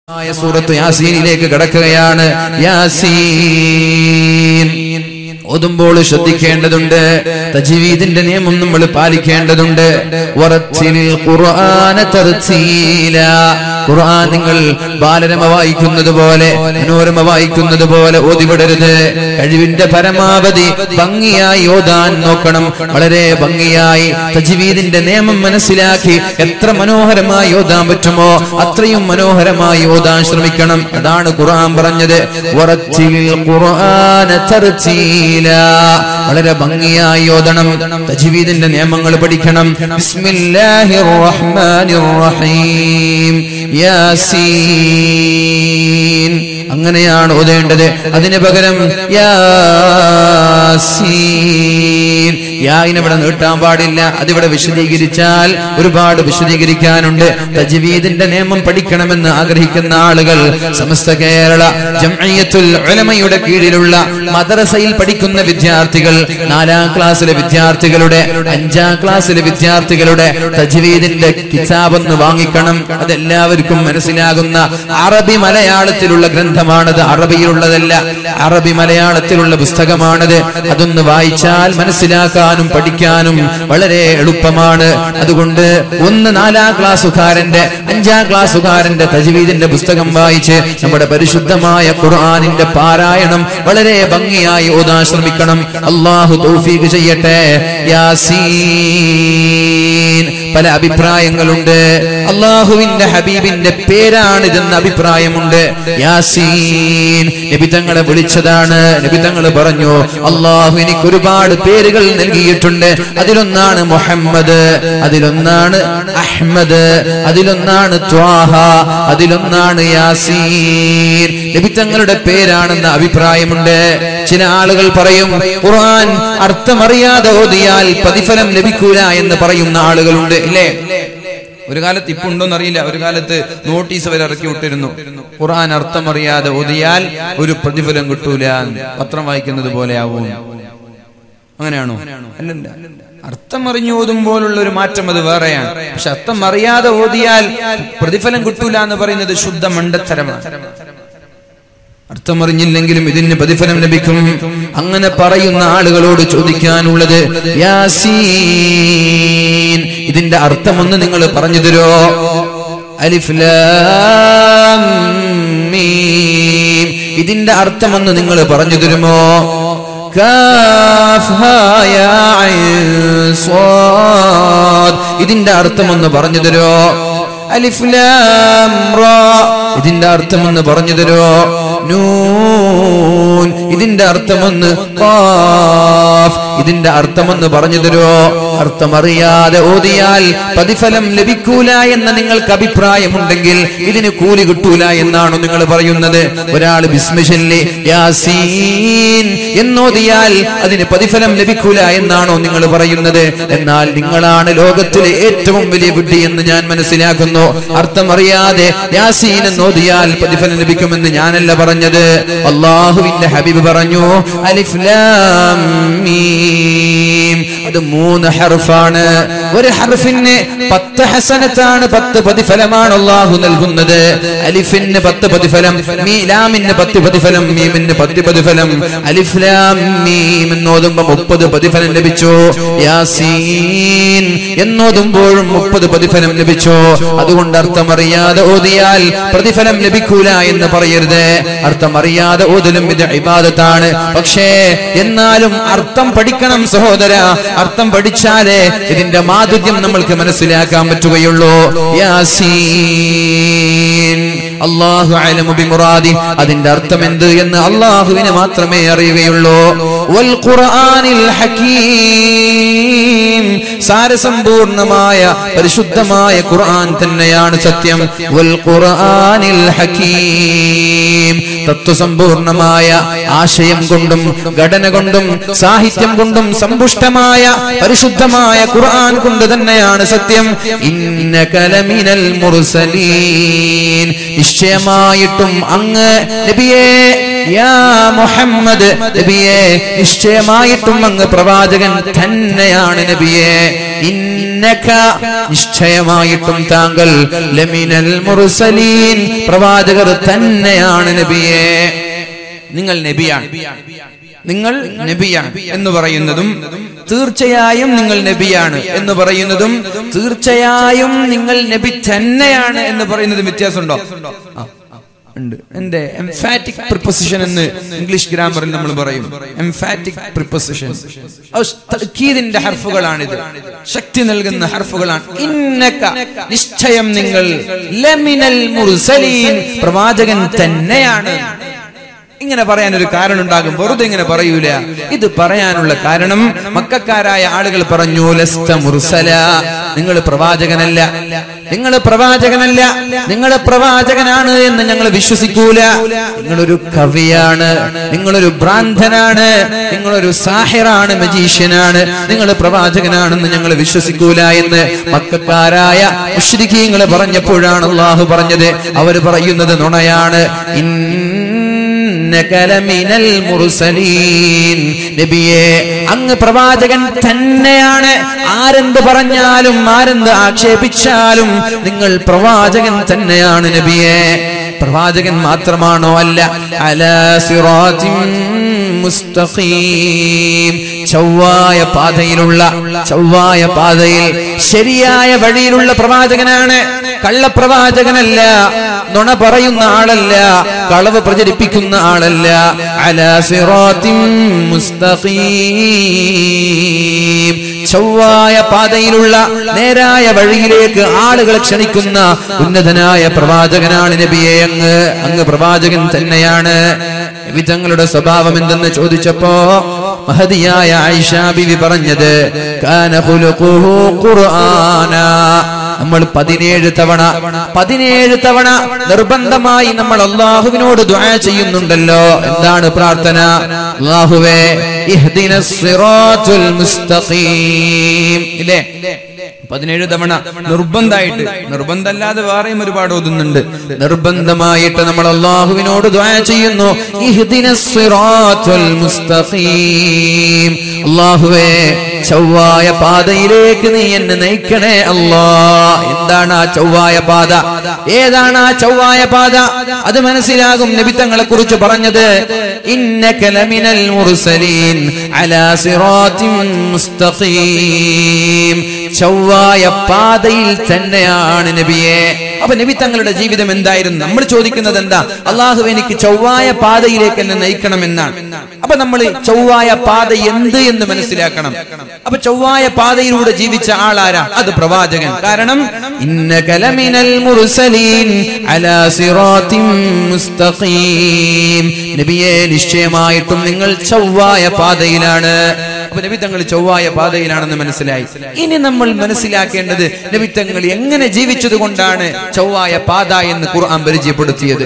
ആയ സൂറത്ത് യാസീനിലേക്ക് കടക്കുകയാണ് യാസീൻ ഓതുമ്പോൾ ശ്രദ്ധിക്കേണ്ടതുണ്ട് തജ്വീദിന്റെ നിയമം നമ്മൾ പാലിക്കേണ്ടതുണ്ട് വറച്ചിലിൽ ഖുർആന തർത്തീല ഖുർആൻ നിങ്ങൾ ബാലരമ വായിക്കുന്നത് പോലെ മനോരമ വായിക്കുന്നത് പോലെ ഓതിവിടരുത് കഴിവിന്റെ പരമാവധി ഭംഗിയായി ഓതാൻ നോക്കണം വളരെ ഭംഗിയായി തജ്വീദിന്റെ നിയമം മനസ്സിലാക്കി എത്ര മനോഹരമായി ഓതാൻ പറ്റുമോ അത്രയും മനോഹരമായി ഓതാൻ ശ്രമിക്കണം അതാണ് ഖുർആൻ പറഞ്ഞത് വറച്ചിലിൽ ഖുർആന തർത്തീല വളരെ ഭംഗിയായി ഓതണം തജ്വീദിന്റെ നിയമങ്ങൾ പഠിക്കണം ബിസ്മില്ലാഹിർ റഹ്മാനിർ റഹീം യാസീൻ അങ്ങനെയാണ് ഓതേണ്ടത് അതിന് പകരം യാസീൻ യായിനെ ഇവിടെ നീട്ടാൻ പാടില്ല അതിവിടെ വിശദീകരിച്ചാൽ ഒരുപാട് വിശദീകരിക്കാനുണ്ട് തജ്വീദിന്റെ നിയമം പഠിക്കണമെന്ന് ആഗ്രഹിക്കുന്ന ആളുകൾ സമസ്ത കേരള ജംഇയ്യത്തുൽ ഉലമയുടെ കീഴിലുള്ള മദ്രസയിൽ പഠിക്കുന്ന വിദ്യാർത്ഥികൾ നാലാം ക്ലാസ്സിലെ വിദ്യാർത്ഥികളുടെ അഞ്ചാം ക്ലാസ്സിലെ വിദ്യാർത്ഥികളുടെ തജ്വീദിന്റെ കിതാബൊന്ന് വാങ്ങിക്കണം അതെല്ലാവർക്കും മനസ്സിലാകുന്ന അറബി മലയാളത്തിലുള്ള ഗ്രന്ഥമാണത് അറബിയിലുള്ളതല്ല അറബി മലയാളത്തിലുള്ള പുസ്തകമാണത് അതൊന്ന് വായിച്ചാൽ മനസ്സിലാക്കാനും പഠിക്കാനും വളരെ എളുപ്പമാണ് അതുകൊണ്ട് ഒന്ന് നാലാം ക്ലാസ്സുകാരന്റെ അഞ്ചാം ക്ലാസ്സുകാരന്റെ തജ്വീദിന്റെ പുസ്തകം വായിച്ച് നമ്മുടെ പരിശുദ്ധമായ ഖുർആനിന്റെ പാരായണം വളരെ ഭംഗിയായി ഓതാൻ ശ്രമിക്കണം അള്ളാഹു തൗഫീഖ് ചെയ്യട്ടെ യാസീൻ പല അഭിപ്രായങ്ങളുണ്ട് അള്ളാഹുവിന്റെ ഹബീബിന്റെ പേരാണിതെന്ന് അഭിപ്രായമുണ്ട് യാസീൻ നബിതങ്ങളെ വിളിച്ചതാണ് നബിതങ്ങൾ പറഞ്ഞു അള്ളാഹു എനിക്ക് ഒരുപാട് പേരുകൾ നൽകിയിട്ടുണ്ട് അതിലൊന്നാണ് മുഹമ്മദ് അതിലൊന്നാണ് അഹ്മദ് അതിലൊന്നാണ് ത്വാഹ അതിലൊന്നാണ് യാസീൻ നബിതങ്ങളുടെ പേരാണെന്ന അഭിപ്രായമുണ്ട് ചില ആളുകൾ പറയും ഖുർആൻ അർത്ഥമറിയാതെ ഓതിയാൽ പ്രതിഫലം ലഭിക്കൂല എന്ന് പറയുന്ന ആളുകളുണ്ട് ഇല്ലേ ഒരു കാലത്ത് ഇപ്പൊ ഉണ്ടോന്ന് അറിയില്ല ഒരു കാലത്ത് നോട്ടീസ് വരെ ഇറക്കി വിട്ടിരുന്നു ഖുർആൻ അർത്ഥമറിയാതെ ഓതിയാൽ ഒരു പ്രതിഫലം കിട്ടൂല പത്രം വായിക്കുന്നത് പോലെ ആവും അങ്ങനെയാണോ അല്ലല്ല അർത്ഥം അറിഞ്ഞു ഓതുമ്പോഴുള്ള ഒരു മാറ്റം അത് വേറെയാണ് പക്ഷെ അർത്ഥം അറിയാതെ ഓതിയാൽ പ്രതിഫലം കിട്ടൂല എന്ന് പറയുന്നത് ശുദ്ധ മണ്ടത്തരമാണ് അർത്ഥമറിഞ്ഞില്ലെങ്കിലും ഇതിന് പ്രതിഫലം ലഭിക്കും അങ്ങനെ പറയുന്ന ആളുകളോട് ചോദിക്കാനുള്ളത് യാസീൻ ഇതിന്റെ അർത്ഥമൊന്ന് നിങ്ങൾ പറഞ്ഞു തരോ അലിഫ് ലാം മീം ഇതിന്റെ അർത്ഥമൊന്ന് നിങ്ങൾ പറഞ്ഞു തരുമോ കാഫ് ഹാ യാ ഐൻ സ്വാദ് ഇതിന്റെ അർത്ഥമൊന്ന് പറഞ്ഞു തരോ അലിഫ് ലാം റാ ഇതിന്റെ അർത്ഥമൊന്ന് പറഞ്ഞു തരോ നൂൻ ഇതിന്റെ അർത്ഥമൊന്ന് ഖാഫ് ഇതിന്റെ അർത്ഥമൊന്ന് പറഞ്ഞു തരോ അർത്ഥമറിയാതെ ഓതിയാൽ പ്രതിഫലം ലഭിക്കൂല എന്ന നിങ്ങൾക്ക് അഭിപ്രായമുണ്ടെങ്കിൽ ഇതിന് കൂലി കിട്ടൂല എന്നാണ് നിങ്ങൾ പറയുന്നത് ഒരാൾ ബിസ്മിഷല്ലി യാസീൻ എന്നോതിയാൽ അതിന് പ്രതിഫലം ലഭിക്കൂല എന്നാണോ നിങ്ങൾ പറയുന്നത് എന്നാൽ നിങ്ങളാണ് ലോകത്തിലെ ഏറ്റവും വലിയ വിഡ്ഢി എന്ന് ഞാൻ മനസ്സിലാക്കുന്നു അർത്ഥമറിയാതെ യാസീൻ എന്നോതിയാൽ പ്രതിഫലം ലഭിക്കുമെന്ന് ഞാനല്ല പറഞ്ഞത് അള്ളാഹുവിന്റെ ഹബീബ് പറഞ്ഞു അലിഫ് ലാം മീം അത് മൂന്ന് ഹർഫാണ് ഒരു ഹർഫിന് പത്ത് ഹസനത്താണ് പത്ത് പ്രതിഫലമാണ് അള്ളാഹു നൽകുന്നത് അലിഫിന് പത്ത് പ്രതിഫലം മീലാമിന് പത്ത് പ്രതിഫലം മീമിന് പത്ത് പ്രതിഫലം അലിഫ് ലാം മീം എന്നോതുമ്പോ മുപ്പത് പ്രതിഫലം ലഭിച്ചു യാസീൻ എന്നോതുമ്പോഴും മുപ്പത് പ്രതിഫലം ലഭിച്ചു അതുകൊണ്ട് അർത്ഥമറിയാതെ ഓതിയാൽ പ്രതിഫലം ലഭിക്കൂല എന്ന് പറയരുത് അർത്ഥമറിയാതെ ഓതലും ഇത് ഇബാദത്താണ് പക്ഷേ എന്നാലും അർത്ഥം പഠിക്കണം സഹോദര അർത്ഥം പഠിച്ചാലേ ഇതിന്റെ മാധുര്യം നമ്മൾക്ക് മനസ്സിലാക്കാൻ പറ്റുകയുള്ളൂ യാസീൻ അള്ളാഹു അലമു ബിമുറാദി അതിന്റെ അർത്ഥം എന്ത് എന്ന് അള്ളാഹുവിന് മാത്രമേ അറിയുകയുള്ളൂ വൽ ഖുർആനിൽ ഹകീം സാരസമ്പൂർണമായ പരിശുദ്ധമായ ഖുർആൻ തന്നെയാണ് സത്യം വൽ ഖുർആനിൽ ഹകീം തത്വസമ്പൂർണമായ ആശയം കൊണ്ടും ഘടന കൊണ്ടും സാഹിത്യം കൊണ്ടും സമ്പുഷ്ടമായ പരിശുദ്ധമായ ഖുർആൻ കൊണ്ട് തന്നെയാണ് സത്യം ഇന്നകലമിനൽ മുർസലീൻ നിശ്ചയമായിട്ടും അങ്ങ് നബിയേ യാ മുഹമ്മദ് നബിയെ നിശ്ചയമായിട്ടും അങ്ങ് പ്രവാചകൻ തന്നെയാണ് നബിയെ ഇന്നക നിശ്ചയമായിട്ടും താങ്കൾ ലമിനൽ മുർസലീൻ പ്രവാചകർ തന്നെയാണ് നബിയെ നിങ്ങൾ നബിയാണ് നിങ്ങൾ നബിയാണ് എന്ന് പറയുന്നതും തീർച്ചയായും നിങ്ങൾ നബിയാണ് എന്ന് പറയുന്നതും തീർച്ചയായും നിങ്ങൾ നബി തന്നെയാണ് എന്ന് പറയുന്നതും വ്യത്യാസമുണ്ടോ ആ, ആ, ഉണ്ട് എന്റെ എംഫാറ്റിക് പ്രിപ്പൊസിഷൻ എന്ന് ഇംഗ്ലീഷ് ഗ്രാമറിൽ നമ്മൾ പറയും എംഫാറ്റിക് പ്രിപ്പൊസിഷൻ തക്കീദിന്റെ ഹർഫുകളാണിത് ശക്തി നൽകുന്ന ഹർഫുകളാണ് ഇന്നക നിശ്ചയം നിങ്ങൾ ലമിനൽ മുർസലീൻ പ്രവാചകൻ തന്നെയാണ് ഇങ്ങനെ പറയാൻ ഒരു കാരണം ഉണ്ടാകും വെറുതെ ഇങ്ങനെ പറയൂല ഇത് പറയാനുള്ള കാരണം മക്കാരായ ആളുകൾ പറഞ്ഞു ലസ്ത മുർസല നിങ്ങൾ പ്രവാചകനല്ല നിങ്ങൾ പ്രവാചകനല്ല നിങ്ങൾ പ്രവാചകനാണ് എന്ന് ഞങ്ങൾ വിശ്വസിക്കൂല നിങ്ങളൊരു കവിയാണ് നിങ്ങളൊരു ഭ്രാന്തനാണ് നിങ്ങളൊരു സാഹിറാണ് മജീഷ്യനാണ് നിങ്ങൾ പ്രവാചകനാണെന്ന് ഞങ്ങൾ വിശ്വസിക്കൂല എന്ന് മക്കാരായ മുഷ്രിഖീങ്ങൾ പറഞ്ഞപ്പോഴാണ് അള്ളാഹു പറഞ്ഞത് അവർ പറയുന്നത് നുണയാണ് ഇൻ ഇന്നക ലമിനൽ മുർസലീൻ നബിയെ അങ്ങ് പ്രവാചകൻ തന്നെയാണ് ആരെന്ത് പറഞ്ഞാലും ആരെന്ത് ആക്ഷേപിച്ചാലും നിങ്ങൾ പ്രവാചകൻ തന്നെയാണ് നബിയെ പ്രവാചകൻ മാത്രമാണോ അല്ല അലാ സിറാത്തിൻ മുസ്തഖീം ചൊവ്വായ പാതയിലുള്ള ചൊവ്വായ പാതയിൽ ശരിയായ വഴിയിലുള്ള പ്രവാചകനാണ് കള്ളപ്രവാചകനല്ല നുണ പറയുന്ന ആളല്ല കളവ് പ്രചരിപ്പിക്കുന്ന ആളല്ല അലാ സിറാത്തിൻ മുസ്തഖീം ചൊവ്വായ പാതയിലുള്ള നേരായ വഴിയിലേക്ക് ആളുകളെ ക്ഷണിക്കുന്ന ഉന്നതനായ പ്രവാചകനാണ് നബിയെ അങ്ങ് അങ്ങ് പ്രവാചകൻ തന്നെയാണ് നബി തങ്ങളുടെ സ്വഭാവം എന്തെന്ന് ചോദിച്ചപ്പോ മഹതിയായ ആയിഷ ബിവി പറഞ്ഞത് കാന ഖുലുഖുഹു ഖുർആനാ നമ്മൾ പതിനേഴ് തവണ പതിനേഴ് തവണ നിർബന്ധമായി നമ്മൾ അള്ളാഹുവിനോട് ദ്വാ ചെയ്യുന്നുണ്ടല്ലോ എന്താണ് പ്രാർത്ഥന അള്ളാഹുവേ ഇഹ്ദിനസ് സിറാത്തുൽ മുസ്തഖീം ഇല്ലേ പതിനേഴ് തവണ നിർബന്ധമായിട്ട് നിർബന്ധമല്ലാതെ വേറെയും ഒരുപാട് ഓതുന്നുണ്ട് നിർബന്ധമായിട്ട് നമ്മൾ അള്ളാഹുവിനോട് ദ്വാ ചെയ്യുന്നു ഇഹ്ദിനസ് സിറാത്തുൽ മുസ്തഖീം അള്ളാഹുവേ ചൊവ്വായ പാതയിലേക്ക് നീ എന്നെ നയിക്കണേ അല്ലാ എന്താണ് ആ ചൊവ്വായ പാത ഏതാണ് ആ ചൊവ്വായ പാത അത് മനസ്സിലാകും നബിത്തങ്ങളെ കുറിച്ച് പറഞ്ഞത് ഇന്നക ലമിനൽ മുർസലീൻ അലാ സിറാത്തിൻ മുസ്തഖീം ചൊവ്വായ പാതയിൽ തന്നെയാണ് നബിയെ അപ്പൊ നബി തങ്ങളുടെ ജീവിതം എന്തായിരുന്നു നമ്മൾ ചോദിക്കുന്നത് എന്താ അള്ളാഹു എനിക്ക് ചൊവ്വായ പാതയിലേക്ക് എന്നെ നയിക്കണം എന്നാണ് അപ്പൊ നമ്മൾ ചൊവ്വായ പാത എന്ത് എന്ന് മനസ്സിലാക്കണം അപ്പൊ ചൊവ്വായ പാതയിലൂടെ ജീവിച്ച ആളാരാ അത് പ്രവാചകൻ കാരണം ഇന്നക ലമിനൽ മുർസലീൻ അലാ സിറാത്തിൻ മുസ്തഖീം നബിയെ നിശ്ചയമായിട്ടും നിങ്ങൾ ചൊവ്വായ പാതയിലാണ് അപ്പൊ നബി തങ്ങൾ ചൊവ്വായ പാതയിലാണെന്ന് മനസ്സിലായി ഇനി നമ്മൾ മനസ്സിലാക്കേണ്ടത് നബി തങ്ങൾ എങ്ങനെ ജീവിച്ചത് കൊണ്ടാണ് ചൊവ്വായ പാത എന്ന് ഖുർആൻ പരിചയപ്പെടുത്തിയത്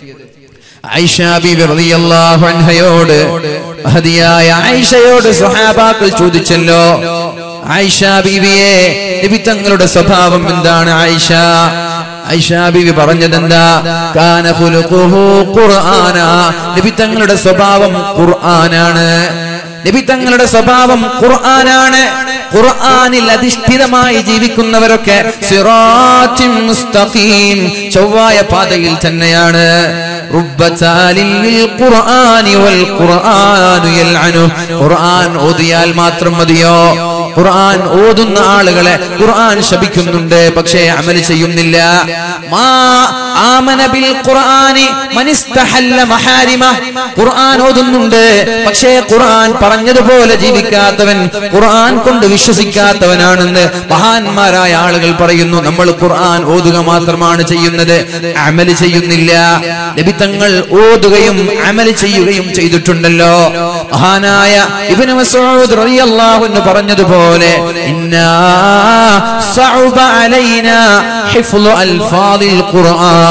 ആയിഷ ബീബി റളിയല്ലാഹു അൻഹയോട് മഹദിയായ ആയിഷയോട് സ്വഹാബാക്കൾ ചോദിച്ചല്ലോ ആയിഷ ബീവിയെ നബി തങ്ങളുടെ സ്വഭാവം എന്താണ് ആയിഷ ആയിഷ ബീവി പറഞ്ഞതെന്താ കാന ഖുലുഖുഹു ഖുർആന നബി തങ്ങളുടെ സ്വഭാവം ഖുർആനാണ് നബി തങ്ങളുടെ സ്വഭാവം ഖുർആനാണ് ഖുർആനിൽ അധിഷ്ഠിതമായി ജീവിക്കുന്നവരൊക്കെ സിറാത്തിൻ മുസ്തഖീം ചൊവ്വായ പാതയിൽ തന്നെയാണ് റുബ്ബതാലിൽ ലിൽ ഖുർആനി വൽ ഖുർആനു യൽഅനു ഖുർആൻ ഓതിയാൽ മാത്രം മതിയോ ഖുർആൻ ഓതുന്ന ആളുകളെ ഖുർആൻ ശപിക്കുന്നുണ്ട് പക്ഷേ അമൽ ചെയ്യുന്നില്ല മാ ആമന ബിൽ ഖുർആനി മനിസ്തഹല്ല മഹാരിമ ഖുർആൻ ഓതുന്നുണ്ട് പക്ഷേ ഖുർആൻ പറഞ്ഞതുപോലെ ജീവിക്കാത്തവൻ ഖുർആൻ കൊണ്ട് വിശ്വസിക്കാത്തവനാണെന്ന് മഹാന്മാരായ ആളുകൾ പറയുന്നു നമ്മൾ ഖുർആൻ ഓതുക മാത്രമാണ് ചെയ്യുന്നത് അമൽ ചെയ്യുന്നില്ല നബിത്തങ്ങൾ ഓതുകയും അമൽ ചെയ്യുകയും ചെയ്തിട്ടുണ്ടല്ലോ മഹാനായ ഇബ്നു മസ്ഊദ് റളിയല്ലാഹു അൻഹു പറഞ്ഞതുപോലെ ഇന്നാ സഅബ അലൈനാ ഹിഫ്ളു അൽഫാദിൽ ഖുർആൻ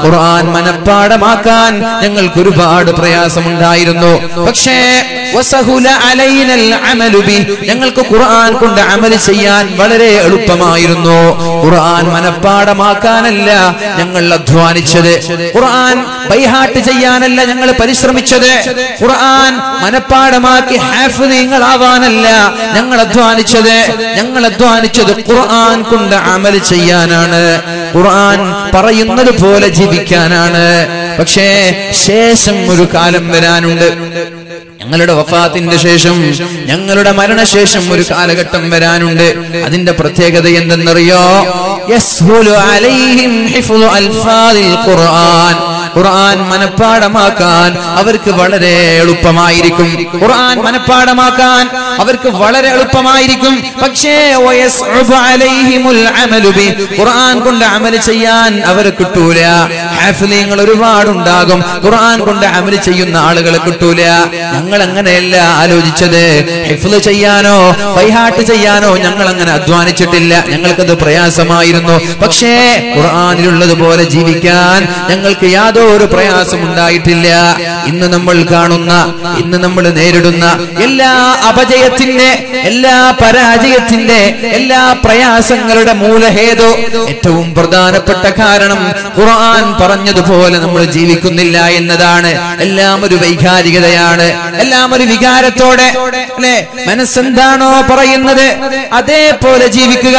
ഖുർആൻ മനഃപ്പാടമാക്കാൻ ഞങ്ങൾക്ക് ഒരുപാട് പ്രയാസമുണ്ടായിരുന്നു പക്ഷേ വസഹുല അലൈനൽ അമലു ബി ഞങ്ങൾക്ക് ഖുർആൻ കൊണ്ട് അമൽ ചെയ്യാൻ വളരെ എളുപ്പമായിരുന്നു ഖുർആൻ മനഃപ്പാടമാക്കാനല്ല ഞങ്ങൾ അധ്വാനിച്ചത് ഖുർആൻ ബൈഹാട്ട് ചെയ്യാനല്ല ഞങ്ങൾ പരിശ്രമിച്ചത് ഖുർആൻ മനഃപ്പാടമാക്കി ഹാഫിളീങ്ങളാവാനല്ല ഞങ്ങൾ അധ്വാനിച്ചത് ഞങ്ങൾ അധ്വാനിച്ചത് ഖുർആൻ കൊണ്ട് അമൽ ചെയ്യാനാണ് ഖുർആൻ പറയുന്നത് പോലെ ജീവിക്കാനാണ് പക്ഷേ ശേഷം ഒരു കാലം വരാനുണ്ട് ഞങ്ങളുടെ വഫാത്തിന്റെ ശേഷം ഞങ്ങളുടെ മരണശേഷം ഒരു കാലഘട്ടം വരാനുണ്ട് അതിന്റെ പ്രത്യേകത എന്തെന്നറിയോ യസ്ഹുലു അലൈഹിം ഹിഫ്ളു അൽഫാദിൽ ഖുർആൻ ഖുർആൻ മനഃപ്പാടമാക്കാൻ അവർക്ക് വളരെ എളുപ്പമായിരിക്കും ഖുർആൻ മനഃപ്പാടമാക്കാൻ അവർക്ക് വളരെ എളുപ്പമായിരിക്കും പക്ഷേ വയസ്ഉബു അലൈഹിമുൽ അമലു ബി ഖുർആൻ കൊണ്ട് അമൽ ചെയ്യാൻ അവർ കിട്ടൂല ഹാഫിലീങ്ങൾ ഒരുപാടുണ്ടാകും ഖുർആൻ കൊണ്ട് അമൽ ചെയ്യുന്ന ആളുകളെ കിട്ടൂല ഞങ്ങൾ അങ്ങനെയല്ല ആലോചിച്ചത് ഹിഫ്ല് ചെയ്യാനോ ബൈഹാട്ട് ചെയ്യാനോ ഞങ്ങൾ അങ്ങനെ അധ്വാനിച്ചിട്ടില്ല ഞങ്ങൾക്കത് പ്രയാസമായിരുന്നു പക്ഷേ ഖുർആനിലുള്ളതുപോലെ ജീവിക്കാൻ ഞങ്ങൾക്ക് യാതൊരു പ്രയാസം ഉണ്ടായിട്ടില്ല ഇന്ന് നമ്മൾ കാണുന്ന ഇന്ന് നമ്മൾ നേരിടുന്ന എല്ലാ അപജയത്തിന്റെ എല്ലാ പരാജയത്തിന്റെ എല്ലാ പ്രയാസങ്ങളുടെ മൂലഹേതോ ഏറ്റവും പ്രധാനപ്പെട്ട കാരണം ഖുർആൻ പറഞ്ഞതുപോലെ നമ്മൾ ജീവിക്കുന്നില്ല എന്നതാണ് എല്ലാം ഒരു വൈകാരികതയാണ് എല്ലാം ഒരു വികാരത്തോടെ അല്ലെ മനസ്സെന്താണോ പറയുന്നത് അതേപോലെ ജീവിക്കുക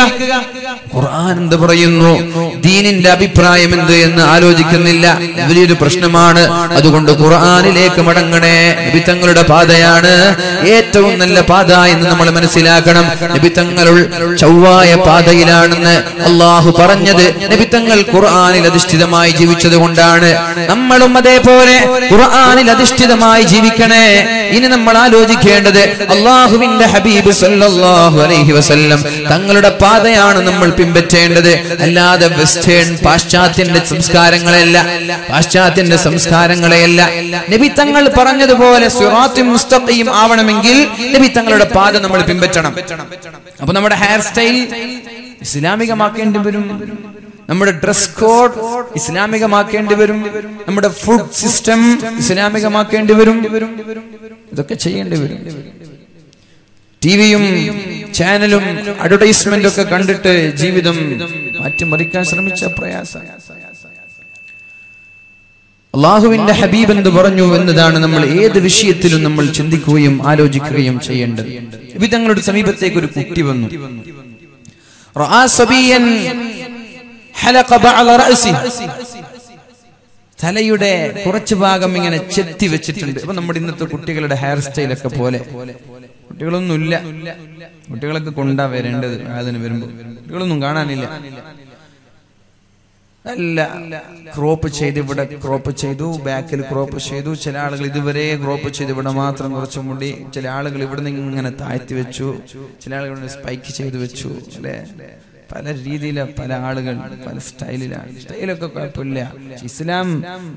ഖുർആൻ എന്ത് പറയുന്നു ദീനിന്റെ അഭിപ്രായം എന്ത് എന്ന് ആലോചിക്കുന്നില്ല വലിയൊരു പ്രശ്നമാണ് അതുകൊണ്ട് ഖുർആനിലേക്ക് മടങ്ങണേ നബി തങ്ങളുടെ പാതയാണ് ഏറ്റവും നല്ല പാത എന്ന് നമ്മൾ മനസ്സിലാക്കണം നബി തങ്ങൾ ചൊവ്വായ പാതയിലാണെന്ന് അള്ളാഹു പറഞ്ഞത് നബി തങ്ങൾ ഖുർആനിൽ അധിഷ്ഠിതമായി ജീവിച്ചത് കൊണ്ടാണ് നമ്മളും അതേപോലെ ഖുർആനിൽ അധിഷ്ഠിതമായി ജീവിക്കണേ ഇനി നമ്മൾ ആലോചിക്കേണ്ടത് അള്ളാഹുവിന്റെ ഹബീബ് സല്ലല്ലാഹു അലൈഹി വസല്ലം തങ്ങളുടെ പാതയാണ് നമ്മൾ പിൻപറ്റേണ്ടത് അല്ലാതെ വെസ്റ്റേൺ പാശ്ചാത്യന്റെ സംസ്കാരങ്ങളെയല്ല പാശ്ചാത്യന്റെ സംസ്കാരങ്ങളെയല്ല നബി തങ്ങൾ പറഞ്ഞതുപോലെ സിറാത്തും മുസ്തഖീം ആവണമെങ്കിൽ നബി തങ്ങളുടെ പാത നമ്മൾ പിൻപറ്റണം അപ്പൊ നമ്മുടെ ഹെയർ സ്റ്റൈൽ ഇസ്ലാമികമാക്കേണ്ടി വരും നമ്മുടെ ഡ്രസ് കോഡ് ഇസ്ലാമികമാക്കേണ്ടി വരും നമ്മുടെ ഫുഡ് സിസ്റ്റം ഇസ്ലാമികമാക്കേണ്ടി വരും ഇതൊക്കെ ചെയ്യേണ്ടി വരും ടിവിയും ചാനലും അഡ്വർടൈസ്മെന്റ് ഒക്കെ കണ്ടിട്ട് ജീവിതം മാറ്റിമറിക്കാൻ ശ്രമിച്ച പ്രയാസം അള്ളാഹുവിന്റെ ഹബീബ് എന്ന് പറഞ്ഞു എന്നതാണ് നമ്മൾ ഏത് വിഷയത്തിലും നമ്മൾ ചിന്തിക്കുകയും ആലോചിക്കുകയും ചെയ്യേണ്ടത് നബി തങ്ങളുടെ സമീപത്തേക്ക് ഒരു കുട്ടി വന്നു റആ സബിയൻ ഹലഖ ബഅള റഅസി തലയുടെ കുറച്ച് ഭാഗം ഇങ്ങനെ ചെത്തി വെച്ചിട്ടുണ്ട് അപ്പൊ നമ്മുടെ ഇന്നത്തെ കുട്ടികളുടെ ഹെയർ സ്റ്റൈൽ ഒക്കെ പോലെ കുട്ടികളൊന്നുമില്ല കുട്ടികളൊക്കെ കൊണ്ടാ വരേണ്ടത് അതിന് വരുമ്പോ കുട്ടികളൊന്നും കാണാനില്ല അല്ല ക്രോപ്പ് ചെയ്ത് ഇവിടെ ക്രോപ്പ് ചെയ്തു ബാക്കിൽ ക്രോപ്പ് ചെയ്തു ചില ആളുകൾ ഇതുവരെ ക്രോപ്പ് ചെയ്ത് ഇവിടെ മാത്രം കുറച്ച് മുടി ചില ആളുകൾ ഇവിടെ നിന്ന് ഇങ്ങനെ താഴ്ത്തി വെച്ചു ചില ആളുകൾ സ്പൈക്ക് ചെയ്ത് വെച്ചു അല്ലെ പല രീതിയിലെ പല ആളുകൾ പല സ്റ്റൈലിലാണ് സ്റ്റൈലൊക്കെ കുഴപ്പമില്ല ഇസ്ലാം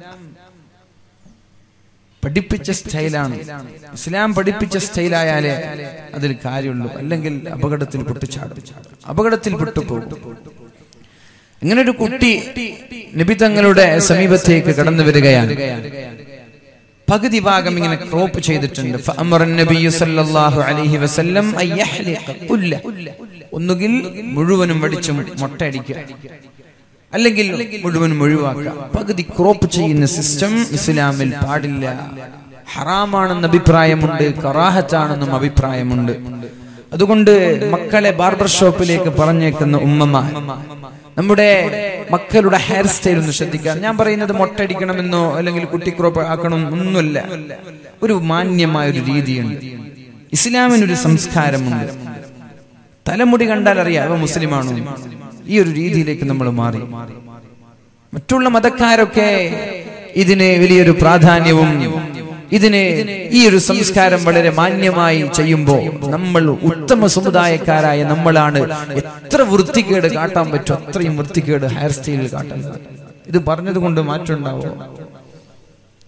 പഠിപ്പിച്ച സ്റ്റൈലാണ് ഇസ്ലാം പഠിപ്പിച്ച സ്റ്റൈലായാലേ അതിൽ കാര്യമുള്ളൂ അല്ലെങ്കിൽ അപകടത്തിൽ പൊട്ടിച്ചാടും അപകടത്തിൽ പെട്ടുപോകും ഇങ്ങനെ ഒരു കുട്ടി നബി തങ്ങളുടെ സമീപത്തേക്ക് കടന്നു വരികയാണ് പകുതി ഭാഗം ഇങ്ങനെ ക്രോപ്പ് ചെയ്തിട്ടുണ്ട് ഫഅമറ നബിയ്യു സല്ലല്ലാഹു അലൈഹി വസല്ലം അൻ യഹ്ലിഖ കുല്ല ഒന്നുകിൽ മുഴുവനും വടിച്ച് മൊട്ടയടിക്കുക അല്ലെങ്കിൽ മുഴുവനും ഒഴിവാക്കുക പകുതി ക്രോപ്പ് ചെയ്യുന്ന സിസ്റ്റം ഇസ്ലാമിൽ പാടില്ല ഹറാമാണെന്ന് അഭിപ്രായമുണ്ട് കറാഹത്താണെന്നും അഭിപ്രായമുണ്ട് അതുകൊണ്ട് മക്കളെ ബാർബർ ഷോപ്പിലേക്ക് പറഞ്ഞേക്കുന്ന ഉമ്മമാർ നമ്മുടെ മക്കളുടെ ഹെയർ സ്റ്റൈൽ ഒന്ന് ശ്രദ്ധിക്കാം ഞാൻ പറയുന്നത് മൊട്ടടിക്കണമെന്നോ അല്ലെങ്കിൽ കുട്ടിക്രോപ്പ് ആക്കണം ഒന്നുമല്ല ഒരു മാന്യമായ ഒരു രീതിയുണ്ട് ഇസ്ലാമിനൊരു സംസ്കാരമുണ്ട് തലമുടി കണ്ടാൽ അറിയാം അവ മുസ്ലിമാണോ ഈ ഒരു രീതിയിലേക്ക് നമ്മൾ മാറി മറ്റുള്ള മതക്കാരൊക്കെ ഇതിന് വലിയൊരു പ്രാധാന്യവും ഇതിന് ഈ ഒരു സംസ്കാരം വളരെ മാന്യമായി ചെയ്യുമ്പോൾ നമ്മൾ ഉത്തമ സമുദായക്കാരായ നമ്മളാണ് എത്ര വൃത്തികേട് കാട്ടാൻ പറ്റും അത്രയും വൃത്തികേട് ഹെയർ സ്റ്റൈലിൽ കാട്ടുന്നത് ഇത് പറഞ്ഞത് കൊണ്ട് മാറ്റമുണ്ടാവോ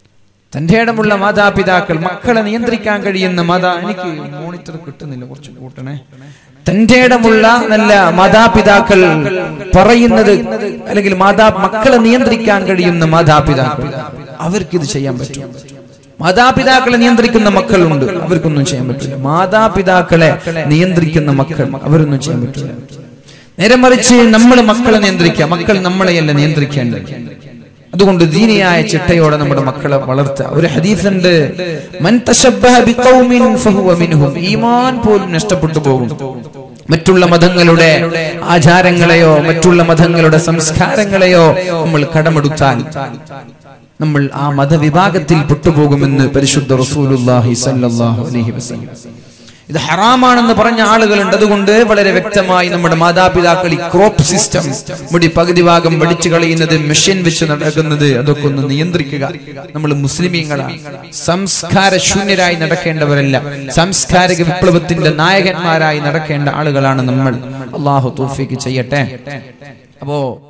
തന്റെ ഇടമുള്ള മാതാപിതാക്കൾ മക്കളെ നിയന്ത്രിക്കാൻ കഴിയുന്ന മാതാ എനിക്ക് മോണിറ്റർ കിട്ടുന്നില്ല കുറച്ച് കൂട്ടണേ തന്റെ ഇടമുള്ള നല്ല മാതാപിതാക്കൾ പറയുന്നത് അല്ലെങ്കിൽ മാതാ മക്കളെ നിയന്ത്രിക്കാൻ കഴിയുന്ന മാതാപിതാക്കൾ അവർക്കിത് ചെയ്യാൻ പറ്റും മാതാപിതാക്കളെ നിയന്ത്രിക്കുന്ന മക്കളുണ്ട് അവർക്കൊന്നും ചെയ്യാൻ പറ്റില്ല മാതാപിതാക്കളെ നിയന്ത്രിക്കുന്ന മക്കൾ അവരൊന്നും ചെയ്യാൻ പറ്റില്ല നേരെ മറിച്ച് നമ്മൾ മക്കളെ നിയന്ത്രിക്കുക മക്കൾ നമ്മളെയല്ല നിയന്ത്രിക്കേണ്ടത് അതുകൊണ്ട് ദീനിയായ ചിട്ടയോടെ നമ്മുടെ മക്കളെ വളർത്തുക ഒരു ഹദീസുണ്ട് മൻ തശബ്ബഹ ബിഖൗമിൻ ഫഹുവ മിൻഹും ഈമാൻ പോലും നഷ്ടപ്പെട്ടു പോകും മറ്റുള്ള മതങ്ങളുടെ ആചാരങ്ങളെയോ മറ്റുള്ള മതങ്ങളുടെ സംസ്കാരങ്ങളെയോ നമ്മൾ കടമെടുത്താൽ നമ്മൾ ആ മതവിഭാഗത്തിൽ പെട്ടുപോകുമെന്ന് പരിശുദ്ധ റസൂലുള്ളാഹി സ്വല്ലല്ലാഹു അലൈഹി വസല്ലം ഇത് ഹറാമാണെന്ന് പറഞ്ഞ ആളുകളുണ്ട് അതുകൊണ്ട് വളരെ വ്യക്തമായി നമ്മുടെ മാതാപിതാക്കൾ ഈ ക്രോപ്പ് സിസ്റ്റം മുടി പകുതി ഭാഗം വടിച്ചു കളയുന്നത് മെഷീൻ വെച്ച് നടക്കുന്നത് അതൊക്കെ ഒന്ന് നിയന്ത്രിക്കുക നമ്മൾ മുസ്ലിമീങ്ങളാണ് സംസ്കാര ശൂന്യരായി നടക്കേണ്ടവരല്ല സാംസ്കാരിക വിപ്ലവത്തിന്റെ നായകന്മാരായി നടക്കേണ്ട ആളുകളാണ് നമ്മൾ അള്ളാഹു തോഫിക്ക് ചെയ്യട്ടെ അപ്പോ